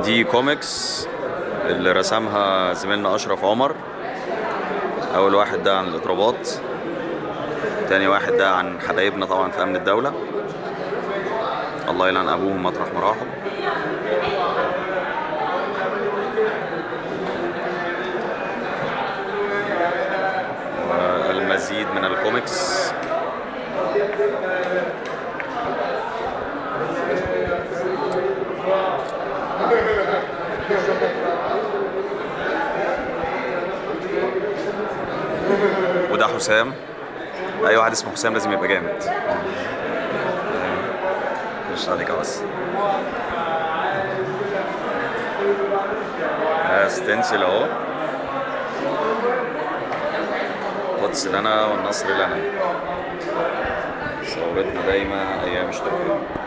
دي كوميكس اللي رسمها زميلنا اشرف عمر اول واحد ده عن الاضرابات تاني واحد ده عن حبايبنا طبعا في امن الدوله الله يلعن ابوهم مطرح ما راحوا والمزيد من الكوميكس وده حسام اي واحد اسمه حسام لازم يبقى جامد مش عليك بس ستنسل اهو قدس لنا والنصر لنا ثورتنا دايما ايام اشتراكية